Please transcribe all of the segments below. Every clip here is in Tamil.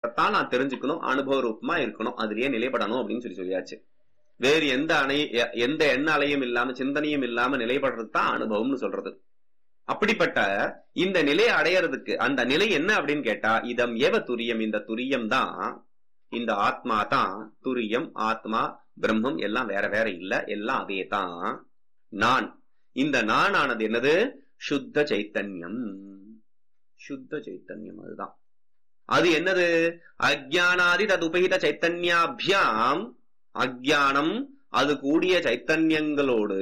சம்பந்தப்பட்டத்தான் நான் தெரிஞ்சுக்கணும் அனுபவ ரூபமா இருக்கணும் அதுலயே நிலைப்படணும் அப்படின்னு சொல்லி சொல்லியாச்சு வேறு எந்த அணை எ- எந்த எண்ண அலையும் இல்லாம சிந்தனையும் இல்லாம நிலைப்படுறது தான் அனுபவம்னு சொல்றது அப்படிப்பட்ட இந்த நிலையை அடையறதுக்கு அந்த நிலை என்ன அப்படின்னு கேட்டா இதம் ஏவ துரியம் இந்த துரியம் தான் இந்த ஆத்மா தான் துரியம் ஆத்மா பிரம்மம் எல்லாம் வேற வேற இல்ல எல்லாம் அதே தான் நான் இந்த நான் ஆனது என்னது சுத்த சைத்தன்யம் சுத்த சைத்தன்யம் அதுதான் அது என்னது அஜானாதி தது உபகித சைத்தன்யாபியாம் அஜானம் அது கூடிய சைத்தன்யங்களோடு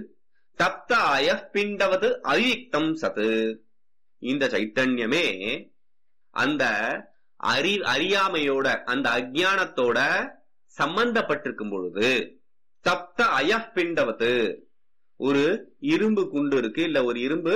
தப்த அயப்பிண்டவது அயுக்தம் சத்து இந்த சைத்தன்யமே அந்த அறி அறியாமையோட அந்த அஜானத்தோட சம்பந்தப்பட்டிருக்கும் பொழுது தப்த அயப்பிண்டவது ஒரு இரும்பு குண்டு இருக்கு இல்ல ஒரு இரும்பு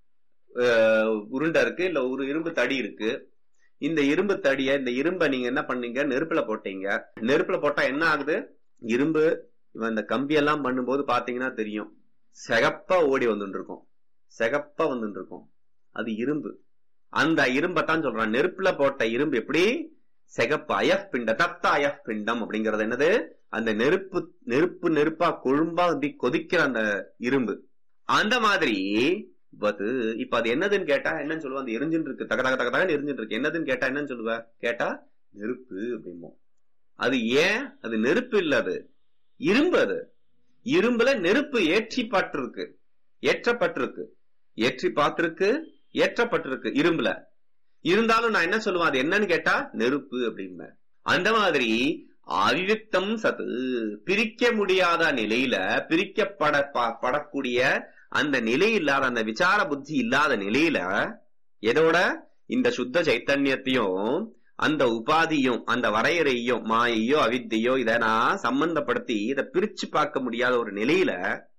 அஹ், உருண்டை இருக்கு இல்ல ஒரு இரும்பு தடி இருக்கு இந்த இரும்பு தடிய இந்த இரும்பை நீங்க என்ன பண்ணீங்க நெருப்புல போட்டீங்க நெருப்புல போட்டா என்ன ஆகுது இரும்பு இவன் இந்த கம்பி எல்லாம் பண்ணும்போது பாத்தீங்கன்னா தெரியும் சிகப்பா ஓடி வந்துட்டு இருக்கும் சிகப்பா வந்துட்டு இருக்கும் அது இரும்பு அந்த இரும்பை தான் சொல்றான் நெருப்புல போட்ட இரும்பு எப்படி சிகப்பு அயஃப் பிண்ட தப்த அயஃப் பிண்டம் அப்படிங்கறது என்னது அந்த நெருப்பு நெருப்பு நெருப்பா கொழும்பா அப்படி கொதிக்கிற அந்த இரும்பு அந்த மாதிரி பத்து இப்ப அது என்னதுன்னு கேட்டா என்னன்னு சொல்லுவா அந்த எரிஞ்சுட்டு இருக்கு தக தக தக தகன்னு எரிஞ்சுட்டு இருக்கு என்னதுன்னு கேட்டா என்னன்னு சொல்லுவ கேட்டா நெருப்பு அப்படிம்போம் அது ஏன் அது நெருப்பு இல்ல அது இரும்பு அது இரும்புல நெருப்பு ஏற்றி பாட்டிருக்கு ஏற்றப்பட்டிருக்கு ஏற்றி பார்த்திருக்கு ஏற்றப்பட்டிருக்கு இரும்புல இருந்தாலும் நான் என்ன சொல்லுவேன் அது என்னன்னு கேட்டா நெருப்பு அப்படிம்பேன் அந்த மாதிரி அவிவிக்தம் சத்து பிரிக்க முடியாத நிலையில பிரிக்கப்பட ப- படக்கூடிய அந்த நிலை இல்லாத அந்த விசார புத்தி இல்லாத நிலையில எதோட இந்த சுத்த சைத்தன்யத்தையும் அந்த உபாதியும் அந்த வரையறையும் மாயையோ அவித்தையோ இத நான் சம்பந்தப்படுத்தி இத பிரிச்சு பார்க்க முடியாத ஒரு நிலையில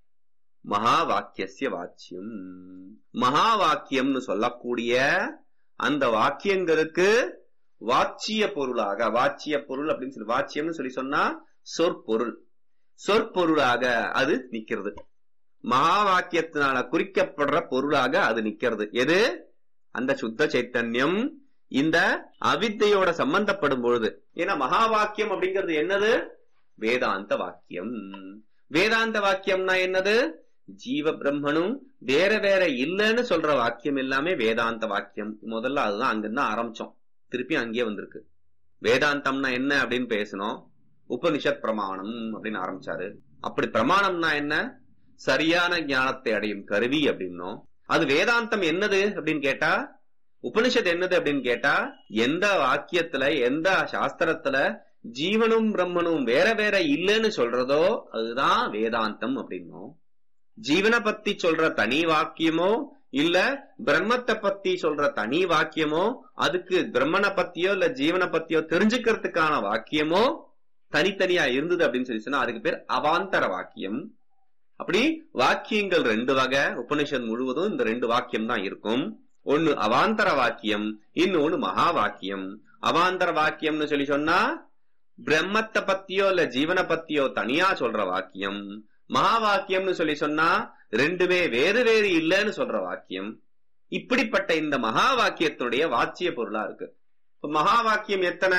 மகா வாக்கியசிய வாச்சியம் மகா வாக்கியம்னு சொல்லக்கூடிய அந்த வாக்கியங்களுக்கு வாச்சிய பொருளாக வாச்சிய பொருள் அப்படின்னு சொல்லி வாச்சியம்னு சொல்லி சொன்னா சொற்பொருள் சொற்பொருளாக அது நிக்கிறது மகா வாக்கியத்தினால குறிக்கப்படுற பொருளாக அது நிக்கிறது எது அந்த சுத்த சைத்தன்யம் இந்த அவித்தையோட சம்பந்தப்படும் பொழுது ஏன்னா மகா வாக்கியம் அப்படிங்கிறது என்னது வேதாந்த வாக்கியம் வேதாந்த வாக்கியம்னா என்னது ஜீவ பிரம்மனும் வேற வேற இல்லைன்னு சொல்ற வாக்கியம் எல்லாமே வேதாந்த வாக்கியம் முதல்ல அதுதான் அங்கிருந்து ஆரம்பிச்சோம் திருப்பி அங்கேயே வந்திருக்கு வேதாந்தம்னா என்ன அப்படின்னு பேசணும் உபனிஷத் பிரமாணம் அப்படின்னு ஆரம்பிச்சாரு அப்படி பிரமாணம்னா என்ன சரியான ஞானத்தை அடையும் கருவி அப்படின்னும் அது வேதாந்தம் என்னது அப்படின்னு கேட்டா உபனிஷத் என்னது அப்படின்னு கேட்டா எந்த வாக்கியத்துல எந்த சாஸ்திரத்துல ஜீவனும் பிரம்மனும் வேற வேற இல்லைன்னு சொல்றதோ அதுதான் வேதாந்தம் அப்படின்னும் ஜீவனை பத்தி சொல்ற தனி வாக்கியமோ இல்ல பிரம்மத்தை பத்தி சொல்ற தனி வாக்கியமோ அதுக்கு பிரம்மனை பத்தியோ இல்ல ஜீவனை பத்தியோ தெரிஞ்சுக்கிறதுக்கான வாக்கியமோ தனித்தனியா இருந்தது அப்படின்னு சொல்லி சொன்னா அதுக்கு பேர் அவாந்தர வாக்கியம் அப்படி வாக்கியங்கள் ரெண்டு வகை உபனிஷத் முழுவதும் இந்த ரெண்டு வாக்கியம் தான் இருக்கும் ஒன்னு அவாந்தர வாக்கியம் இன்னொன்னு மகா வாக்கியம் அவாந்தர வாக்கியம்னு சொல்லி சொன்னா பிரம்மத்தை பத்தியோ இல்ல ஜீவனை பத்தியோ தனியா சொல்ற வாக்கியம் மகா வாக்கியம்னு சொல்லி சொன்னா ரெண்டுமே வேறு வேறு இல்லைன்னு சொல்ற வாக்கியம் இப்படிப்பட்ட இந்த மகா வாக்கியத்தினுடைய வாச்சிய பொருளா இருக்கு இப்ப மகா வாக்கியம் எத்தனை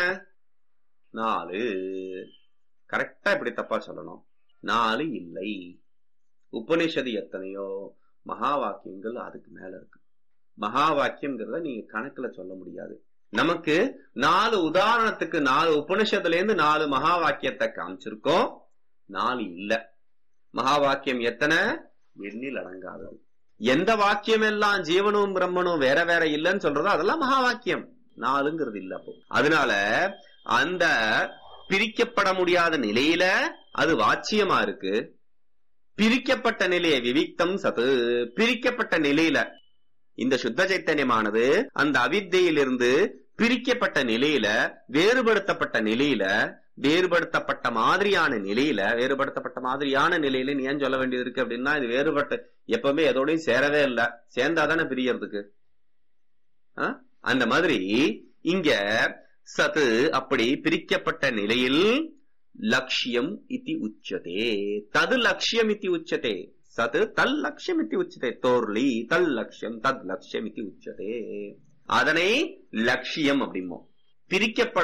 நாலு கரெக்டா இப்படி தப்பா சொல்லணும் நாலு இல்லை உபனிஷது எத்தனையோ மகா வாக்கியங்கள் அதுக்கு மேல இருக்கு மகா வாக்கியம்ங்கிறத நீங்க கணக்குல சொல்ல முடியாது நமக்கு நாலு உதாரணத்துக்கு நாலு உபனிஷத்துல இருந்து நாலு மகா வாக்கியத்தை காமிச்சிருக்கோம் நாலு இல்ல மகா வாக்கியம் எத்தனை எண்ணில் அடங்காதது எந்த வாக்கியம் எல்லாம் ஜீவனும் பிரம்மனும் வேற வேற இல்லைன்னு சொல்றதோ அதெல்லாம் மகா வாக்கியம் நாலுங்கிறது இல்ல அப்போ அதனால அந்த பிரிக்கப்பட முடியாத நிலையில அது வாச்சியமா இருக்கு பிரிக்கப்பட்ட நிலையை விவிக்தம் சத்து பிரிக்கப்பட்ட நிலையில இந்த சுத்த சைத்தன்யமானது அந்த அவித்தையிலிருந்து பிரிக்கப்பட்ட நிலையில வேறுபடுத்தப்பட்ட நிலையில வேறுபடுத்தப்பட்ட மாதிரியான நிலையில வேறுபடுத்தப்பட்ட மாதிரியான நிலையில நீ ஏன் சொல்ல வேண்டியது இருக்கு அப்படின்னா இது வேறுபட்ட எப்பவுமே எதோடையும் சேரவே இல்லை சேர்ந்தாதானே பிரியறதுக்கு ஆ? அந்த மாதிரி இங்க சத்து அப்படி பிரிக்கப்பட்ட நிலையில் லட்சியம் இத்தி உச்சதே தது லட்சியம் இத்தி உச்சதே சத் தல் லட்சியம் இத்தி உச்சதே தோர்லி தல் லட்சியம் தத் லட்சியம் இத்தி உச்சதே அதனை லட்சியம் அப்படிமோ பிரிக்கப்பட